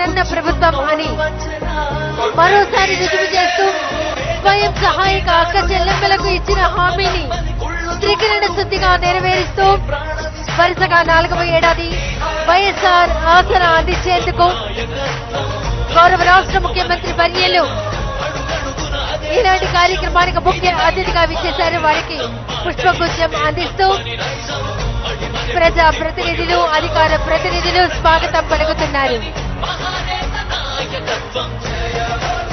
జగనన్న ప్రభుత్వం అని మరోసారి రుజువు చేస్తూ స్వయం సహాయక అక్క చెల్లెమ్మలకు ఇచ్చిన హామీని త్రికరణ శుద్ధిగా నెరవేరుస్తూ వరుసగా నాలుగవ ఏడాది వైఎస్ఆర్ ఆసరా అందించేందుకు గౌరవ రాష్ట్ర ముఖ్యమంత్రి వర్యలు ఈనాటి కార్యక్రమానికి ముఖ్య అతిథిగా విచ్చేశారు వారికి పుష్పగుచ్చం అందిస్తూ ప్రజా ప్రతినిధులు అధికార ప్రతినిధులు స్వాగతం పలుకుతున్నారు